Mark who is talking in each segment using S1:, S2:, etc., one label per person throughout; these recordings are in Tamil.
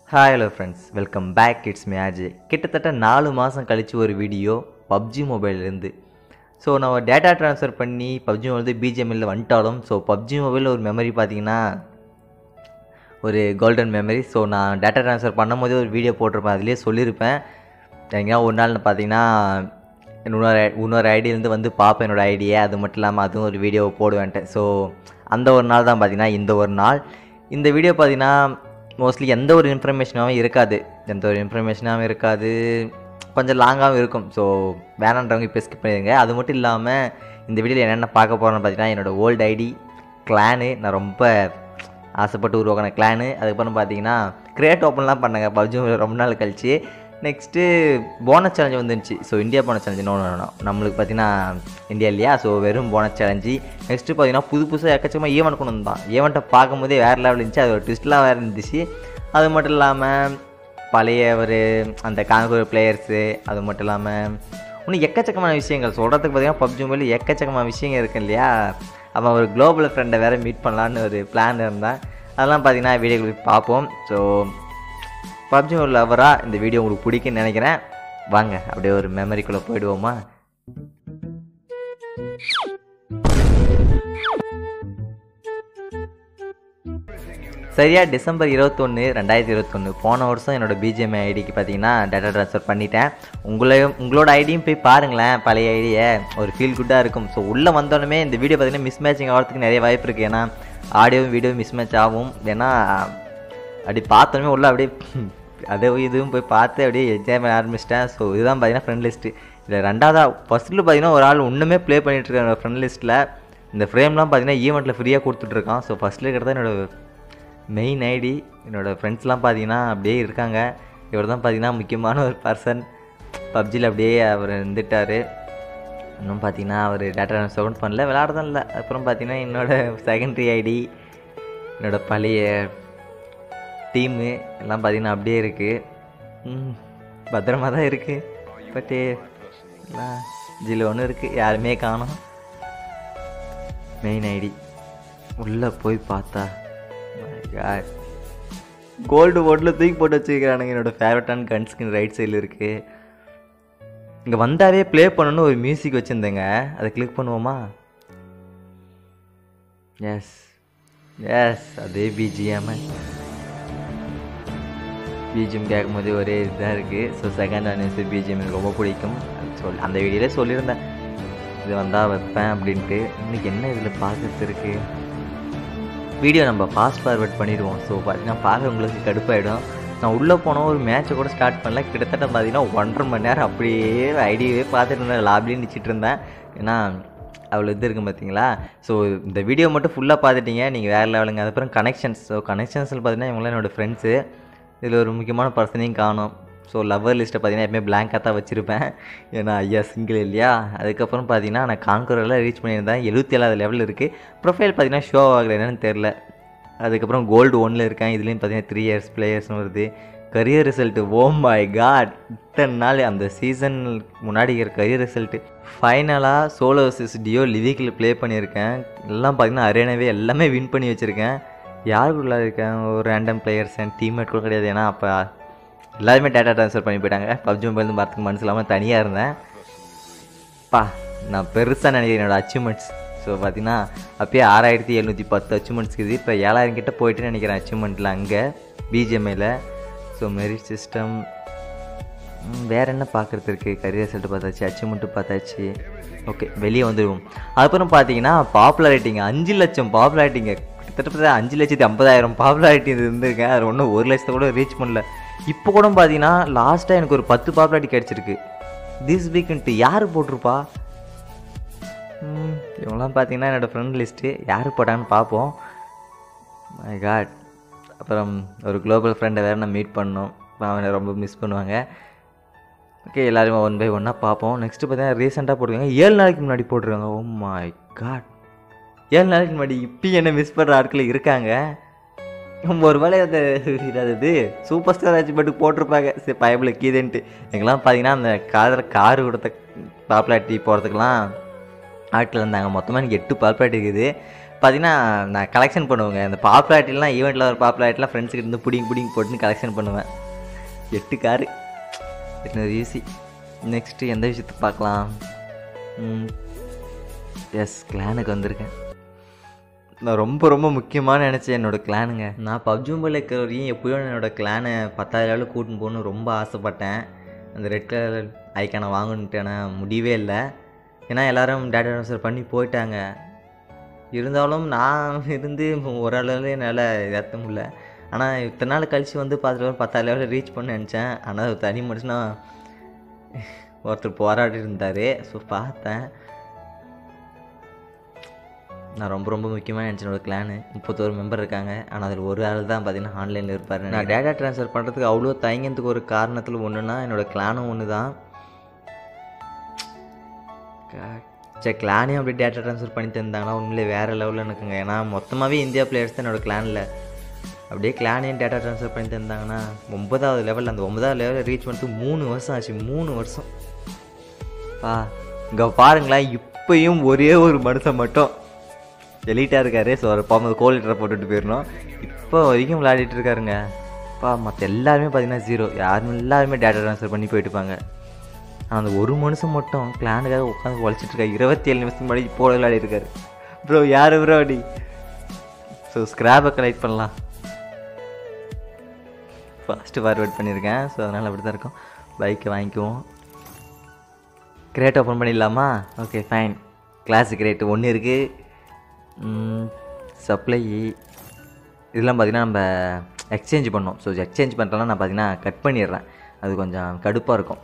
S1: hi hello friends welcome back it's மேஜி கிட்டத்தட்ட நாலு மாதம் கழித்து ஒரு வீடியோ பப்ஜி மொபைல்லேருந்து ஸோ நம்ம டேட்டா ட்ரான்ஸ்ஃபர் பண்ணி பப்ஜி வந்து பிஜிஎம்எல்ல வந்துட்டாலும் ஸோ பப்ஜி மொபைலில் ஒரு மெமரி பார்த்தீங்கன்னா ஒரு கோல்டன் மெமரி ஸோ நான் டேட்டா ட்ரான்ஸ்ஃபர் பண்ணும்போதே ஒரு வீடியோ போட்டிருப்பேன் அதுலேயே சொல்லியிருப்பேன் எங்கேயா ஒரு நாள் பார்த்தீங்கன்னா இன்னொரு இன்னொரு ஐடியிலேருந்து வந்து பார்ப்பேன் என்னோடய ஐடியை அது மட்டும் இல்லாமல் அதுவும் ஒரு வீடியோ போடுவேன்ட்டு ஸோ அந்த ஒரு நாள் தான் பார்த்தீங்கன்னா இந்த ஒரு நாள் இந்த வீடியோ பார்த்தீங்கன்னா மோஸ்ட்லி எந்த ஒரு இன்ஃபர்மேஷனாகவும் இருக்காது எந்த ஒரு இன்ஃபர்மேஷனாகவும் இருக்காது கொஞ்சம் லாங்காகவும் இருக்கும் ஸோ வேணான்றவங்க இப்போ ஸ்கிப் பண்ணிடுங்க அது மட்டும் இல்லாமல் இந்த வீடியோவில் என்னென்ன பார்க்க போகிறோன்னு பார்த்தீங்கன்னா என்னோடய ஓல்டு ஐடி கிளானு நான் ரொம்ப ஆசைப்பட்டு உருவாக்கின கிளானு அதுக்கப்புறம் பார்த்தீங்கன்னா கிரியேட் ஓப்பன்லாம் பண்ணாங்க பப்ஜி ரொம்ப நாள் கழிச்சு நெக்ஸ்ட்டு போனஸ் சேலஞ்சு வந்துருந்துச்சு so India bonus challenge no no நம்மளுக்கு பார்த்தீங்கன்னா இந்தியா இல்லையா ஸோ வெறும் போனஸ் சேலஞ்சு நெக்ஸ்ட்டு பார்த்தீங்கன்னா புது புதுசாக எக்கச்சக்கமாக ஈவெண்ட் கொண்டு வந்தான் ஈவெண்ட்டை பார்க்கும்போதே வேறு லெவல் இருந்துச்சு அது ஒரு ட்விஸ்ட்லாம் வேறு இருந்துச்சு அது மட்டும் இல்லாமல் பழைய ஒரு அந்த காங்கூர் பிளேயர்ஸு அது மட்டும் இல்லாமல் இன்னும் எக்கச்சக்கமான விஷயங்கள் சொல்கிறதுக்கு பார்த்தீங்கன்னா பப்ஜி மொபைல் எக்கச்சக்கமான விஷயங்கள் இருக்கு இல்லையா அவன் ஒரு குளோபல் ஃப்ரெண்டை வேறு மீட் பண்ணலான்னு ஒரு பிளான் இருந்தான் அதெல்லாம் பார்த்தீங்கன்னா வீடியோக்களுக்கு பார்ப்போம் ஸோ பப்ஜி ஒரு லவராக இந்த வீடியோ உங்களுக்கு பிடிக்குன்னு நினைக்கிறேன் வாங்க அப்படியே ஒரு மெமரிக்குள்ளே போயிடுவோமா சரியா டிசம்பர் இருபத்தொன்று ரெண்டாயிரத்தி இருபத்தொன்று போன வருஷம் என்னோட பிஜிஎம் ஐடிக்கு பார்த்தீங்கன்னா டேட்டா ட்ரான்ஸ்ஃபர் பண்ணிட்டேன் உங்களையும் உங்களோட ஐடியும் போய் பாருங்களேன் பழைய ஐடியை ஒரு ஃபீல் குட்டாக இருக்கும் ஸோ உள்ளே வந்தோடனே இந்த வீடியோ பார்த்தீங்கன்னா மிஸ் மேட்சிங் ஆகிறதுக்கு நிறைய வாய்ப்பு இருக்குது ஏன்னா ஆடியோவும் வீடியோவும் மிஸ் மேட்ச் ஆகும் ஏன்னா அப்படி பார்த்தோன்னே உள்ள அப்படியே அதை இதுவும் போய் பார்த்து அப்படியே என்ஜாய் பண்ண ஆரம்பிச்சிட்டேன் ஸோ இதுதான் பார்த்தீங்கன்னா ஃப்ரெண்ட் லிஸ்ட்டு இதில் ரெண்டாவதாக ஃபஸ்ட்டில் பார்த்தீங்கன்னா ஒரு ஆள் ஒன்றுமே ப்ளே பண்ணிகிட்டு இருக்காங்க ஃப்ரெண்ட் லிஸ்ட்டில் இந்த ஃப்ரேம்லாம் பார்த்தீங்கன்னா ஈவெண்ட்டில் ஃப்ரீயாக கொடுத்துட்ருக்கான் ஸோ ஃபஸ்ட்டில் இருக்கிறதா என்னோடய மெயின் ஐடி என்னோடய ஃப்ரெண்ட்ஸ்லாம் பார்த்தீங்கன்னா அப்படியே இருக்காங்க இவர் தான் பார்த்தீங்கன்னா முக்கியமான ஒரு பர்சன் பப்ஜியில் அப்படியே அவர் இருந்துட்டார் இன்னும் பார்த்தீங்கன்னா அவர் டேட்டா சவுண்ட் பண்ணல விளாட்றதும் இல்லை அப்புறம் பார்த்தீங்கன்னா என்னோடய செகண்ட்ரி ஐடி என்னோடய பழைய டீமு எல்லாம் பார்த்தீங்கன்னா அப்படியே இருக்குது பத்திரமா தான் இருக்குது பட்டு எல்லாம் இதில் ஒன்று இருக்குது யாருமே காணும் மெயின் ஐடி உள்ளே போய் பார்த்தா கோல்டு போட்டில் தூக்கி போட்டு வச்சுக்கிறானுங்க என்னோடய ஃபேவரட்டான கன்ஸ்கின் ரைட் சைடில் இருக்குது இங்கே வந்தாவே ப்ளே பண்ணணும்னு ஒரு மியூசிக் வச்சுருந்தேங்க அதை கிளிக் பண்ணுவோமா எஸ் எஸ் அதே பிஜிஎம் பிஜிஎம் கேட்கும்போது ஒரே இதாக இருக்குது ஸோ செகண்ட் அனிவர்சரி பிஜிஎம் எனக்கு ரொம்ப பிடிக்கும் சொல் அந்த வீடியோலே சொல்லியிருந்தேன் இது வந்தால் வைப்பேன் அப்படின்ட்டு இன்றைக்கி என்ன இதில் பார்க்கறது இருக்குது வீடியோ நம்ம ஃபாஸ்ட் ஃபார்வர்ட் பண்ணிடுவோம் ஸோ பார்த்தீங்கன்னா பார்க்க உங்களுக்கு கடுப்பாயிடும் நான் உள்ளே போனோம் ஒரு மேட்ச்சை கூட ஸ்டார்ட் பண்ணல கிட்டத்தட்ட பார்த்தீங்கன்னா ஒன்றரை மணி நேரம் அப்படியே ஐடியாவே பார்த்துட்டு இருந்தேன் லாப்லேயும் நிச்சிட்டு இருந்தேன் ஏன்னா அவ்வளோ இது இருக்கும் பார்த்தீங்களா ஸோ இந்த வீடியோ மட்டும் ஃபுல்லாக பார்த்துட்டீங்க நீங்கள் வேறு லெவலுங்க அதுக்கப்புறம் கனெக்ஷன்ஸ் ஸோ கனெக்ஷன்ஸில் பார்த்தீங்கன்னா இவங்களாம் என்னோடய ஃப்ரெண்ட்ஸு இதில் ஒரு முக்கியமான பர்சனையும் காணும் ஸோ லவ்வர் லிஸ்ட்டை பார்த்தீங்கன்னா எப்பவுமே பிளாங்காக தான் வச்சுருப்பேன் ஏன்னா ஐயா சிங்கிள் இல்லையா அதுக்கப்புறம் பார்த்தீங்கன்னா நான் கான்கூரெல்லாம் ரீச் பண்ணியிருந்தேன் எழுபத்தி ஏழாவது லெவல் இருக்குது ப்ரொஃபைல் பார்த்தீங்கன்னா ஷோ ஆகலை என்னன்னு தெரில அதுக்கப்புறம் கோல்டு ஒன்னில் இருக்கேன் இதுலேயும் பார்த்தீங்கன்னா த்ரீ இயர்ஸ் பிளேயர்ஸ்னு வருது career result oh my god இத்தனை நாள் அந்த சீசன் முன்னாடி இருக்கிற கரியர் ரிசல்ட்டு ஃபைனலாக சோலோ டியோ லிவிக்கில் ப்ளே பண்ணியிருக்கேன் எல்லாம் பார்த்தீங்கன்னா அரேனாவே எல்லாமே வின் பண்ணி வச்சுருக்கேன் யாருக்குள்ளே இருக்கேன் ஒரு ரேண்டம் பிளேயர்ஸ் என் டீம்மேட் கூட கிடையாது ஏன்னா அப்போ எல்லாருமே டேட்டா ட்ரான்ஸ்ஃபர் பண்ணி போயிட்டாங்க பப்ஜி மொபைல் பார்த்துக்கு மனசு இல்லாமல் தனியாக இருந்தேன் பா நான் பெருசாக நினைக்கிறேன் என்னோடய அச்சீவ்மெண்ட்ஸ் ஸோ பார்த்தீங்கன்னா அப்பயே ஆறாயிரத்தி எழுநூற்றி பத்து அச்சீவ்மெண்ட்ஸ் இருக்குது இப்போ ஏழாயிரம் கிட்ட போயிட்டு நினைக்கிறேன் அச்சீவ்மெண்ட்டில் அங்கே பிஜிஎம்ஐயில் ஸோ மெரிட் சிஸ்டம் வேறு என்ன பார்க்குறது இருக்குது கரியர் ரிசல்ட்டு பார்த்தாச்சு அச்சீவ்மெண்ட்டு பார்த்தாச்சு ஓகே வெளியே வந்துடுவோம் அதுக்கப்புறம் பார்த்தீங்கன்னா பாப்புலாரிட்டிங்க அஞ்சு லட்சம் பாப்புலாரிட்டிங்க கிட்டத்தட்ட அஞ்சு லட்சத்தி ஐம்பதாயிரம் பாப்புலாரிட்டி இருந்திருக்கேன் அது ஒன்றும் ஒரு லட்சத்தை கூட ரீச் பண்ணல இப்போ கூட பார்த்தீங்கன்னா லாஸ்ட்டாக எனக்கு ஒரு பத்து பாப்புலாரிட்டி கிடச்சிருக்கு திஸ் வீக்குன்ட்டு யார் போட்டிருப்பா இவங்களாம் பார்த்தீங்கன்னா என்னோடய ஃப்ரெண்ட் லிஸ்ட்டு யார் போட்டாங்கன்னு பார்ப்போம் மை காட் அப்புறம் ஒரு குளோபல் ஃப்ரெண்டை வேறு நான் மீட் பண்ணோம் அவனை ரொம்ப மிஸ் பண்ணுவாங்க ஓகே எல்லாருமே ஒன் பை ஒன்னாக பார்ப்போம் நெக்ஸ்ட்டு பார்த்தீங்கன்னா ரீசெண்டாக போட்டிருக்காங்க ஏழு நாளைக்கு முன்னாடி போட்டிருக்காங்க ஓ மை காட் ஏழு நாளைக்கு முன்னாடி இப்பயும் என்ன மிஸ் பண்ணுற ஆட்கள் இருக்காங்க ஒரு வேலை அந்த இது சூப்பர் ஸ்டார் அச்சீவ்மெண்ட்டுக்கு போட்டிருப்பாங்க சரி பயபில் கீதன்ட்டு எங்கெல்லாம் பார்த்தீங்கன்னா அந்த காதில் காரு கொடுத்த பாப்புலாரிட்டி போகிறதுக்கெலாம் ஆட்கள் இருந்தாங்க மொத்தமாக எனக்கு எட்டு பாப்புலாரிட்டி இருக்குது பார்த்தீங்கன்னா நான் கலெக்ஷன் பண்ணுவேங்க இந்த பாப்புலாரிட்டிலாம் ஈவெண்ட்டில் ஒரு பாப்புலாரிட்டிலாம் ஃப்ரெண்ட்ஸுக்கு இருந்து பிடிங்கி பிடிங்கி போட்டுன்னு கலெக்ஷன் பண்ணுவேன் எட்டு காரு எட்டு ஈஸி நெக்ஸ்ட்டு எந்த விஷயத்துக்கு பார்க்கலாம் எஸ் கிளானுக்கு வந்திருக்கேன் நான் ரொம்ப ரொம்ப முக்கியமான நினச்சேன் என்னோடய கிளானுங்க நான் பப்ஜி மொபைல் இருக்கிற வரையும் எப்படியும் என்னோடய கிளானை பத்தாயிரம் லெவலில் கூட்டின்னு போகணுன்னு ரொம்ப ஆசைப்பட்டேன் அந்த ரெட் கலர் ஐக்கானை வாங்கணுன்ட்டு ஆனால் முடியவே இல்லை ஏன்னா எல்லாரும் டேட்டா ட்ரான்ஸ்ஃபர் பண்ணி போயிட்டாங்க இருந்தாலும் நான் இருந்து ஒரு அளவில் என்னால் ஏற்ற முடியல ஆனால் இத்தனை நாள் கழித்து வந்து பார்த்துட்டு பத்தாயிரம் லெவலில் ரீச் பண்ண நினச்சேன் ஆனால் ஒரு தனி மனுஷனா ஒருத்தர் போராடி இருந்தார் ஸோ பார்த்தேன் நான் ரொம்ப ரொம்ப முக்கியமாக நினச்சனோட கிளானு முப்பத்தோரு மெம்பர் இருக்காங்க ஆனால் அதில் ஒரு ஆள் தான் பார்த்தீங்கன்னா ஆன்லைனில் இருப்பார் நான் டேட்டா ட்ரான்ஸ்ஃபர் பண்ணுறதுக்கு அவ்வளோ தயங்கிறதுக்கு ஒரு காரணத்தில் ஒன்றுனா என்னோடய கிளானும் ஒன்று தான் சரி கிளானையும் அப்படியே டேட்டா ட்ரான்ஸ்ஃபர் பண்ணி தந்தாங்கன்னா உண்மையிலே வேறு லெவலில் இருக்குங்க ஏன்னா மொத்தமாகவே இந்தியா பிளேயர்ஸ் தான் என்னோடய கிளானில் அப்படியே கிளானையும் டேட்டா ட்ரான்ஸ்ஃபர் பண்ணி தந்தாங்கன்னா ஒன்பதாவது லெவல் அந்த ஒன்பதாவது லெவலில் ரீச் பண்ணிட்டு மூணு வருஷம் ஆச்சு மூணு வருஷம் பா இங்கே பாருங்களேன் இப்பயும் ஒரே ஒரு மனுஷன் மட்டும் எலிட்டாக இருக்காரு ஸோ அவர் போகும்போது கோல் லிட்டரை போட்டுட்டு போயிடணும் இப்போ வரைக்கும் விளையாடிட்டு இருக்காருங்க பா மற்ற எல்லாருமே பார்த்தீங்கன்னா ஜீரோ யாரும் எல்லாருமே டேட்டா ட்ரான்ஸ்ஃபர் பண்ணி போயிட்டுப்பாங்க ஆனால் அந்த ஒரு மனுஷன் மட்டும் கிளானுக்காக உட்காந்து உழைச்சிட்டு இருக்காரு இருபத்தி ஏழு நிமிஷம் முன்னாடி இப்போ விளையாடி இருக்காரு ப்ரோ யார் ப்ரோ அடி ஸோ ஸ்க்ராப்பை கலெக்ட் பண்ணலாம் ஃபஸ்ட்டு ஃபார்வேர்ட் பண்ணியிருக்கேன் ஸோ அதனால் அப்படி தான் இருக்கும் பைக்கை வாங்கிக்குவோம் கிரேட் ஓப்பன் பண்ணிடலாமா ஓகே ஃபைன் கிளாஸுக்கு ரேட்டு ஒன்று இருக்குது சப்ளை இதெல்லாம் பார்த்திங்கன்னா நம்ம எக்ஸ்சேஞ்ச் பண்ணோம் ஸோ எக்ஸ்சேஞ்ச் பண்ணுறலாம் நான் பார்த்தீங்கன்னா கட் பண்ணிடுறேன் அது கொஞ்சம் கடுப்பாக இருக்கும்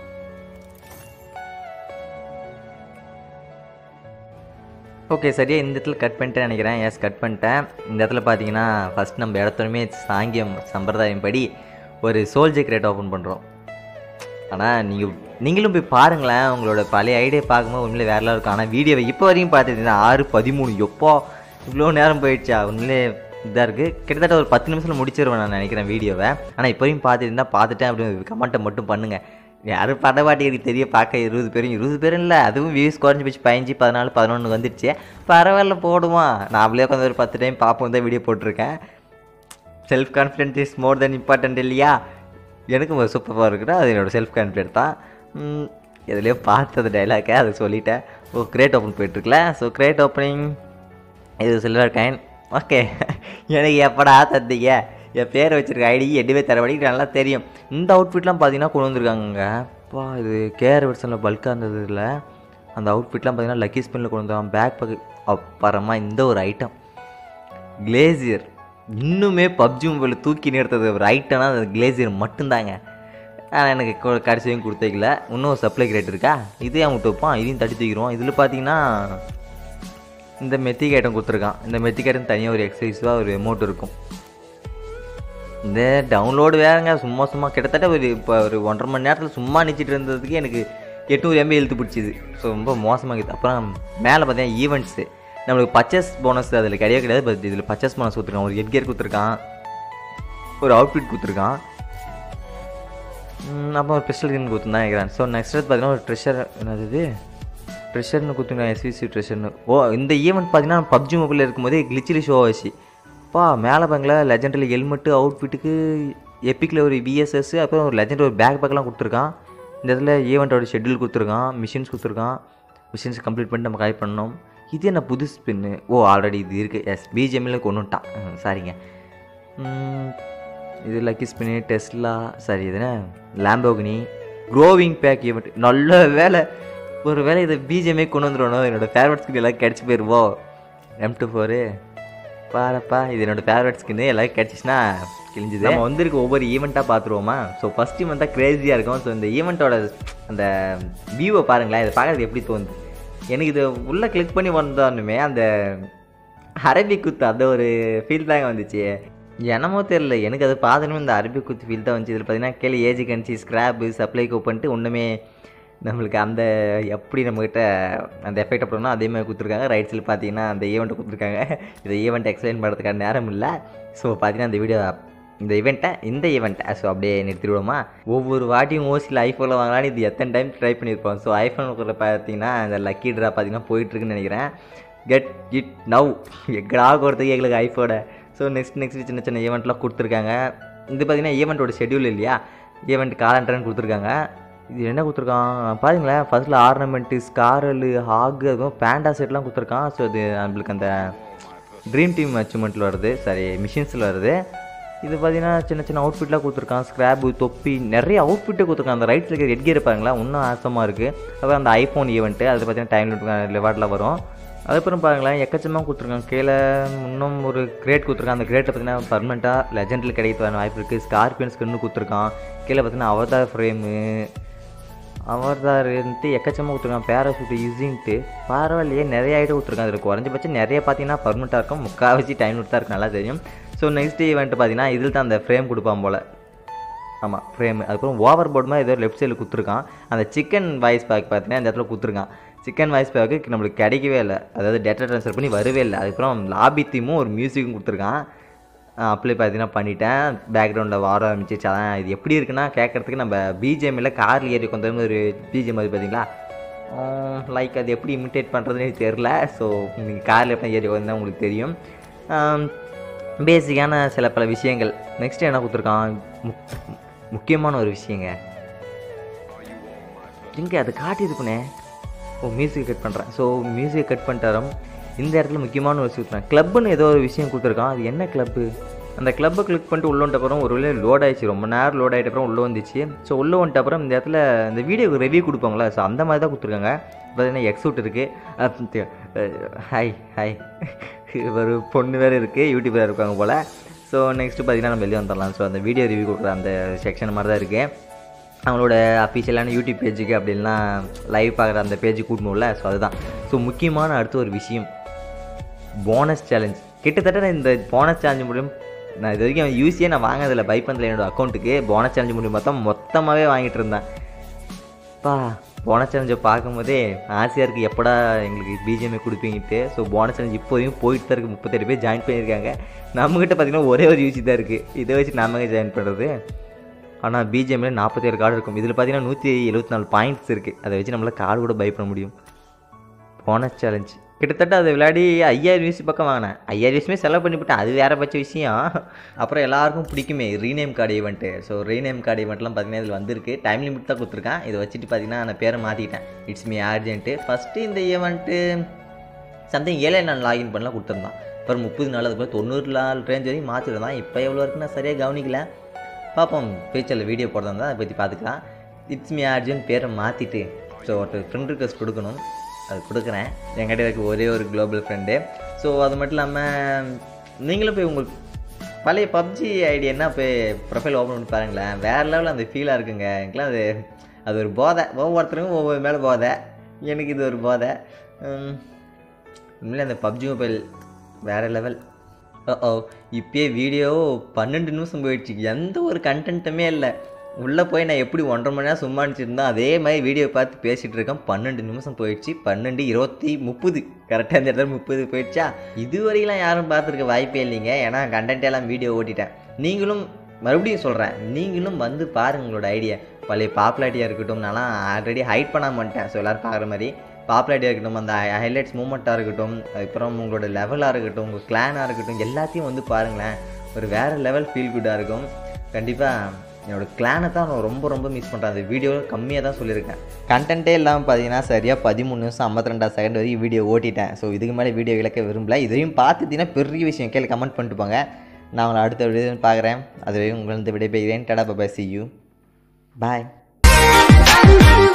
S1: ஓகே சரியாக இந்த இடத்துல கட் பண்ணிட்டேன் நினைக்கிறேன் எஸ் கட் பண்ணிட்டேன் இந்த இடத்துல பார்த்தீங்கன்னா ஃபஸ்ட் நம்ம இடத்துலையுமே சாங்கியம் சம்பிரதாயம் படி ஒரு சோல்ஜர் கிரேட் ஓப்பன் பண்ணுறோம் ஆனால் நீங்கள் நீங்களும் போய் பாருங்களேன் உங்களோட பழைய ஐடியா பார்க்கும்போது உண்மையிலே வேறலாம் இருக்கும் ஆனால் வீடியோவை இப்போ வரைக்கும் பார்த்துட்டீங்கன்னா ஆறு பதிமூணு எப்போ இவ்வளோ நேரம் போயிடுச்சா உண்மையிலே இதாக இருக்குது கிட்டத்தட்ட ஒரு பத்து நிமிஷத்தில் முடிச்சிருவேன் நான் நினைக்கிறேன் வீடியோவை ஆனால் இப்போ வரைக்கும் பார்த்துட்டு இருந்தால் பார்த்துட்டேன் அப்படின்னு கமெண்ட்டை மட்டும் பண்ணுங்கள் யாரும் படவாட்டி தெரிய பார்க்க இருபது பேரும் இருபது பேரும் இல்லை அதுவும் வியூஸ் குறைஞ்சி போச்சு பதினஞ்சு பதினாலு பதினொன்று வந்துடுச்சு பரவாயில்ல போடுவான் நாமளே உட்காந்து ஒரு பத்து டைம் பார்ப்போம் தான் வீடியோ போட்டிருக்கேன் self confidence is more then important இல்லையா எனக்கும் ஒரு சூப்பர் பவர் இருக்குன்னா அது என்னோடய செல்ஃப் கான்ஃபிடென்ட் தான் எதுலேயோ பார்த்தது டைலாக்கே அதை சொல்லிட்டேன் ஓ கிரேட் ஓப்பன் போயிட்டுருக்குல ஸோ கிரேட் ஓப்பனிங் இது சில்வர் கைன் ஓகே எனக்கு எப்படா தந்தீங்க என் பேரை வச்சுருக்க ஐடி எட்டுமே தரபடிக்கு நல்லா தெரியும் இந்த அவுட்ஃபிட்லாம் பார்த்தீங்கன்னா கொண்டு வந்திருக்காங்க அப்பா இது கேர் வெர்ஷனில் பல்காக இருந்தது இல்லை அந்த அவுட்ஃபிட்லாம் பார்த்தீங்கன்னா லக்கி ஸ்பின்னில் கொண்டு வந்தாங்க பேக் பக்கு அப்புறமா இந்த ஒரு ஐட்டம் கிளேசியர் இன்னுமே பப்ஜி மொபைல் தூக்கி நிறுத்தது ஒரு ஐட்டம்னா அது கிளேசியர் மட்டும்தாங்க ஆனால் எனக்கு கொ- கடைசியும் கொடுத்தீங்கள இன்னும் சப்ளை கிரேட் இருக்கா இதே அவன் வைப்பான் இதையும் தட்டி தூக்கிடுவோம் இதில் பார்த்தீங்கன்னா இந்த மெத்திக் ஐட்டம் கொடுத்துருக்கான் இந்த மெத்திக் ஐட்டம் தனியாக ஒரு எக்ஸசைஸாக ஒரு எமௌண்ட் இருக்கும் இந்த டவுன்லோடு வேறங்க சும்மா சும்மா கிட்டத்தட்ட ஒரு இப்போ ஒரு ஒன்றரை மணி நேரத்தில் சும்மா நிச்சிட்டு இருந்ததுக்கு எனக்கு எட்நூறு எம்பி இழுத்து பிடிச்சிது ஸோ ரொம்ப மோசமாக இருக்குது அப்புறம் மேலே பார்த்தீங்கன்னா ஈவெண்ட்ஸு நம்மளுக்கு பர்ச்சேஸ் போனஸ் அதில் கிடையவே கிடையாது பட் இதில் பர்ச்சேஸ் போனஸ் கொடுத்துருக்கான் ஒரு ஹெட்கியர் கொடுத்துருக்கான் ஒரு அவுட்ஃபிட் கொடுத்துருக்கான் ம், அப்புறம் ஒரு பிஸ்டல் கன் கொடுத்துருந்தான் நினைக்கிறேன் ஸோ நெக்ஸ்ட் பார்த்தீங்கன்னா ஒரு ட்ரெஷர் என்னது இது ட்ரெஷர்னு கொடுத்துருக்காங்க எஸ்விசி ட்ரெஷர்னு ஓ இந்த ஈவெண்ட் பார்த்தீங்கன்னா பப்ஜி மொபைலில் இருக்கும்போதே கிளிச்சிலி ஷோ ஆச்சு பா மேலே பாங்களா லெஜெண்டில் ஹெல்மெட்டு அவுட்ஃபிட்டுக்கு எப்பிக்கில் ஒரு விஎஸ்எஸ் அப்புறம் ஒரு லெஜெண்ட் ஒரு பேக் பேக்லாம் கொடுத்துருக்கான் இந்த இடத்துல ஈவெண்ட்டோட ஷெட்யூல் கொடுத்துருக்கான் மிஷின்ஸ் கொடுத்துருக்கான் மிஷின்ஸ் கம்ப்ளீட் பண்ணிட்டு நம்ம கலெக்ட் பண்ணோம் இது என்ன புது ஸ்பின்னு ஓ ஆல்ரெடி இது இருக்குது எஸ் பிஜிஎம்மில் கொண்டுட்டான் சாரிங்க ம், இது லக்கி ஸ்பின்னு டெஸ்லா சரி இது என்ன லேம்போகினி க்ரோவிங் பேக் ஈவெண்ட் நல்ல வேலை ஒரு வேலை இதை பிஜிஎம்ஏ கொண்டு வந்துடணும் என்னோட ஃபேவரட் ஸ்கின் எல்லாம் கிடச்சி போயிருவோ எம் டூ ஃபோரு பாருப்பா இது என்னோட ஃபேவரட் ஸ்கின்னு எல்லாம் கிடச்சிச்சுன்னா கிழிஞ்சுது நம்ம வந்திருக்க ஒவ்வொரு ஈவெண்ட்டாக பார்த்துருவோமா ஸோ ஃபஸ்ட் ஈவெண்ட் தான் க்ரேஸியாக இருக்கும் ஸோ இந்த ஈவெண்ட்டோட அந்த வியூவை பாருங்களேன் இதை பார்க்கறது எப்படி தோணுது எனக்கு இது உள்ளே கிளிக் பண்ணி வந்தோன்னுமே அந்த அரபிக் குத்து அந்த ஒரு ஃபீல் தாங்க வந்துச்சு என்னமோ தெரில எனக்கு அது பார்த்தனுமே இந்த அரபிக் குத்து ஃபீல் தான் வந்துச்சு இதில் பார்த்தீங்கன்னா கீழே ஏஜி கன்சி ஸ்க்ராப்பு சப்ளை பண்ணிட்டு ஒன்றுமே நம்மளுக்கு அந்த எப்படி நம்மக்கிட்ட அந்த எஃபெக்ட் பண்ணணும் அதே மாதிரி கொடுத்துருக்காங்க ரைட் சைடில் பார்த்தீங்கன்னா அந்த ஈவெண்ட்டை கொடுத்துருக்காங்க இந்த ஈவெண்ட் எக்ஸ்பிளைன் பண்ணுறதுக்கான நேரம் இல்லை ஸோ பார்த்தீங்கன்னா இந்த வீடியோ இந்த ஈவெண்ட்டை இந்த ஈவெண்ட்டை ஸோ அப்படியே நிறுத்திடுவோமா ஒவ்வொரு வாட்டியும் ஓசியில் ஐஃபோனில் வாங்கலான்னு இது எத்தனை டைம் ட்ரை பண்ணியிருப்போம் ஸோ ஐஃபோனுக்குள்ள பார்த்தீங்கன்னா இந்த லக்கி ட்ரா பார்த்தீங்கன்னா போயிட்டுருக்குன்னு நினைக்கிறேன் கெட் இட் நவ் எங்கடா கொடுத்தது எங்களுக்கு ஐஃபோட ஸோ நெக்ஸ்ட் நெக்ஸ்ட் சின்ன சின்ன ஈவெண்ட்லாம் கொடுத்துருக்காங்க இது பார்த்தீங்கன்னா ஈவெண்ட்டோட ஷெட்யூல் இல்லையா ஈவெண்ட் காலண்டர்னு கொடுத்துருக்காங்க இது என்ன கொடுத்துருக்கான் பாருங்களேன் ஃபர்ஸ்ட்டில் ஆர்னமெண்ட்டு ஸ்காரலு ஹாகு அதுவும் பேண்டா செட்லாம் கொடுத்துருக்கான் ஸோ அது நம்மளுக்கு அந்த ட்ரீம் டீம் அச்சீவ்மெண்ட்டில் வருது சாரி மிஷின்ஸில் வருது இது பார்த்தீங்கன்னா சின்ன சின்ன அவுட்ஃபிட்லாம் கொடுத்துருக்கான் ஸ்க்ராப்பு தொப்பி நிறைய அவுட்ஃபிட்டே கொடுத்துருக்கான் அந்த ரைட் சைடு ஹெட் கியர் பாருங்களா இன்னும் ஆசமாக இருக்குது அப்புறம் அந்த ஐஃபோன் ஈவெண்ட்டு அது பார்த்தீங்கன்னா டைம் லெவார்டில் வரும் அதுக்கப்புறம் பாருங்களேன் எக்கச்சமாக கொடுத்துருக்காங்க கீழே இன்னும் ஒரு கிரேட் கொடுத்துருக்கான் அந்த கிரேட்டை பார்த்தீங்கன்னா பர்மனெண்ட்டாக லெஜெண்டில் கிடைக்க வாய்ப்பு இருக்குது ஸ்கார்பியன் ஸ்கின்னு கொடுத்துருக்கான் கீழே பார்த்தீங்கன்னா அவதார் ஃப்ரேமு அவதார்ன்ட்டு எக்கச்சமாக கொடுத்துருக்கான் பேராசூட் ஈஸின்ட்டு பரவாயில்லையே நிறைய ஐட்டம் கொடுத்துருக்கான் அதில் குறைஞ்சபட்சம் நிறைய பார்த்தீங்கன்னா பர்மனெண்ட்டாக இருக்கும் முக்கால்வாசி டைம் தான் இருக்குது நல்லா தெரியும் ஸோ நெக்ஸ்ட் ஈவெண்ட் பார்த்தீங்கன்னா இதில் தான் அந்த ஃப்ரேம் கொடுப்பான் போல் ஆமாம் ஃப்ரேம் அதுக்கப்புறம் ஓவர் போர்டு மாதிரி ஏதோ லெஃப்ட் சைடில் கொடுத்துருக்கான் அந்த சிக்கன் வாய்ஸ் பேக் பார்த்தீங்கன்னா இந்த இடத்துல கொடுத்துருக்கான் சிக்கன் வாய்ஸ் பேக்கு நம்மளுக்கு கிடைக்கவே இல்லை அதாவது டேட்டா ட்ரான்ஸ்ஃபர் பண்ணி வரவே இல்லை அதுக்கப்புறம் லாபி தீமும் ஒரு மியூசிக்கும் கொடுத்துருக்கான் அப்ளை பார்த்தீங்கன்னா பண்ணிட்டேன் பேக்ரவுண்டில் வர ஆரம்பிச்சிச்சு அதான் இது எப்படி இருக்குன்னா கேட்குறதுக்கு நம்ம பிஜிஎம்மில் காரில் ஏறி கொஞ்சம் ஒரு பிஜிஎம் அது பார்த்தீங்களா லைக் அது எப்படி இமிட்டேட் பண்ணுறதுன்னு எனக்கு தெரில ஸோ நீங்கள் காரில் எப்படி ஏறி வந்தால் உங்களுக்கு தெரியும் பேசிக்கான சில பல விஷயங்கள் நெக்ஸ்ட் என்ன கொடுத்துருக்கான் முக் முக்கியமான ஒரு விஷயங்க எங்கே அதை காட்டி இது பண்ணேன் ஓ மியூசிக் கட் பண்ணுறேன் ஸோ மியூசிக் கட் பண்ணிட்டாரம் இந்த இடத்துல முக்கியமான ஒரு விஷயம் கிளப்புன்னு ஏதோ ஒரு விஷயம் கொடுத்துருக்கான் அது என்ன கிளப்பு அந்த கிளப்பை கிளிக் பண்ணிட்டு உள்ள வந்துட்ட அப்புறம் ஒரு வேளை லோட் ஆயிடுச்சு ரொம்ப நேரம் லோட் ஆகிட்ட அப்புறம் உள்ளே வந்துச்சு ஸோ உள்ளே வந்துட்ட அப்புறம் இந்த இடத்துல இந்த வீடியோக்கு ரிவ்யூ கொடுப்பாங்களா ஸோ அந்த மாதிரி தான் கொடுத்துருக்காங்க பார்த்தீங்கன்னா எக்ஸூட் இருக்குது ஹாய் ஹாய் ஒரு பொண்ணு வேறு இருக்குது யூடியூபர் இருக்காங்க போல் ஸோ நெக்ஸ்ட்டு பார்த்தீங்கன்னா நம்ம வெளியே வந்துடலாம் ஸோ அந்த வீடியோ ரிவ்யூ கொடுக்குற அந்த செக்ஷன் மாதிரி தான் இருக்குது அவங்களோட அஃபிஷியலான யூடியூப் பேஜுக்கு அப்படின்லாம் லைவ் பார்க்குற அந்த பேஜுக்கு கூட்டணும்ல ஸோ அதுதான் ஸோ முக்கியமான அடுத்த ஒரு விஷயம் போனஸ் சேலஞ்ச் கிட்டத்தட்ட நான் இந்த போனஸ் சேலஞ்ச் மூலியம் நான் இது வரைக்கும் யூஸியே நான் வாங்கினதில்ல பைப்பந்தில் என்னோட அக்கௌண்ட்டுக்கு போனஸ் சேலஞ்ச் மூலியம் பார்த்தா மொத்தமாகவே வாங்கிட்டு இருந்தேன் பா போனஸ் சேலஞ்சை பார்க்கும்போதே ஆசையாக இருக்குது எப்படா எங்களுக்கு பிஜிஎம்ஐ கொடுப்பீங்கிட்டு ஸோ போனஸ் சேலஞ்ச் இப்போதையும் போயிட்டு தான் இருக்குது முப்பத்தெட்டு பேர் ஜாயின் பண்ணியிருக்காங்க நம்மக்கிட்ட பார்த்தீங்கன்னா ஒரே ஒரு யூசி தான் இருக்குது இதை வச்சு நாம ஜாயின் பண்ணுறது ஆனால் பிஜிஎம்மில் நாற்பத்தேழு கார்டு இருக்கும் இதில் பார்த்தீங்கன்னா நூற்றி எழுபத்தி நாலு பாயிண்ட்ஸ் இருக்குது அதை வச்சு நம்மளால் கார்டு கூட பை பண்ண முடியும் போனஸ் சேலஞ்ச் கிட்டத்தட்ட அதை விளையாடி ஐயாயிரம் யூசி பக்கம் வாங்கினேன் ஐயாயிரம் யூஸுமே செலவு பண்ணிவிட்டேன் அது வேறு பட்ச விஷயம் அப்புறம் எல்லாருக்கும் பிடிக்குமே rename card event so rename card ஈவெண்ட்லாம் பார்த்தீங்கன்னா இதில் வந்திருக்கு டைம் லிமிட் தான் கொடுத்துருக்கேன் இதை வச்சுட்டு பார்த்தீங்கன்னா நான் பேரை மாற்றிட்டேன் இட்ஸ் மீ ஆர்ஜென்ட்டு ஃபஸ்ட்டு இந்த ஈவெண்ட்டு சம்திங் ஏழை நான் லாகின் பண்ணலாம் கொடுத்துருந்தான் அப்புறம் முப்பது நாள் அதுக்கப்புறம் தொண்ணூறு நாள் ரேஞ்ச் வரைக்கும் மாற்றிருந்தான் இப்போ எவ்வளோ இருக்குன்னு நான் சரியாக கவனிக்கல பார்ப்போம் ஃபியூச்சரில் வீடியோ போடுறதா அதை பற்றி பார்த்துக்கலாம் இட்ஸ் மீ அர்ஜுன் பேரை மாற்றிட்டு ஸோ ஒருத்தர் ஃப்ரெண்ட் ரிக்வஸ்ட் கொடுக்கணும் அது கொடுக்குறேன் என்கிட்ட இருக்க ஒரே ஒரு குளோபல் ஃப்ரெண்டு ஸோ அது மட்டும் இல்லாமல் நீங்களும் போய் உங்களுக்கு பழைய பப்ஜி ஐடி என்ன போய் ப்ரொஃபைல் ஓப்பன் பண்ணி பாருங்களேன் வேறு லெவலில் அந்த ஃபீலாக இருக்குங்க எனக்குலாம் அது அது ஒரு போதை ஒவ்வொருத்தருக்கும் ஒவ்வொரு மேலே போதை எனக்கு இது ஒரு போதை உண்மையிலே அந்த பப்ஜி மொபைல் வேறு லெவல் ஓ இப்பயே வீடியோ பன்னெண்டு நிமிஷம் போயிடுச்சு எந்த ஒரு கண்டென்ட்டுமே இல்லை உள்ளே போய் நான் எப்படி ஒன்றரை மணி நேரம் சும்மா அனுப்பிச்சிருந்தேன் அதே மாதிரி வீடியோ பார்த்து பேசிகிட்டு இருக்கேன் பன்னெண்டு நிமிஷம் போயிடுச்சு பன்னெண்டு இருபத்தி முப்பது கரெக்டாக இந்த இடத்துல முப்பது போயிடுச்சா இதுவரையிலாம் யாரும் பார்த்துருக்க வாய்ப்பே இல்லைங்க ஏன்னா கண்டென்ட் எல்லாம் வீடியோ ஓட்டிட்டேன் நீங்களும் மறுபடியும் சொல்கிறேன் நீங்களும் வந்து பாருங்கள் உங்களோட ஐடியா பழைய பாப்புலாரிட்டியாக இருக்கட்டும் நான்லாம் ஆல்ரெடி ஹைட் பண்ணாம வந்துட்டேன் ஸோ எல்லோரும் பார்க்குற மாதிரி பாப்புலாரிட்டியாக இருக்கட்டும் அந்த ஹைலைட்ஸ் மூமெண்ட்டாக இருக்கட்டும் அதுக்கப்புறம் உங்களோட லெவலாக இருக்கட்டும் உங்கள் கிளானாக இருக்கட்டும் எல்லாத்தையும் வந்து பாருங்களேன் ஒரு வேறு லெவல் ஃபீல் குட்டாக இருக்கும் கண்டிப்பாக என்னோட கிளானை தான் நான் ரொம்ப ரொம்ப மிஸ் பண்ணுறேன் அந்த வீடியோ கம்மியாக தான் சொல்லியிருக்கேன் கண்டென்ட்டே இல்லாமல் பார்த்தீங்கன்னா சரியாக பதிமூணு நிமிஷம் ஐம்பத்தி ரெண்டாவது செகண்ட் வரைக்கும் வீடியோ ஓட்டிட்டேன் ஸோ இதுக்கு மேலே வீடியோ இழக்க விரும்பல இதையும் பார்த்துட்டீங்கன்னா பெரிய விஷயம் கேள்வி கமெண்ட் பண்ணிட்டு போங்க நான் உங்களை அடுத்த வீடியோ பார்க்குறேன் அது வரைக்கும் உங்களுக்கு விடைபெறுகிறேன் டடா பாபா சி யூ பாய்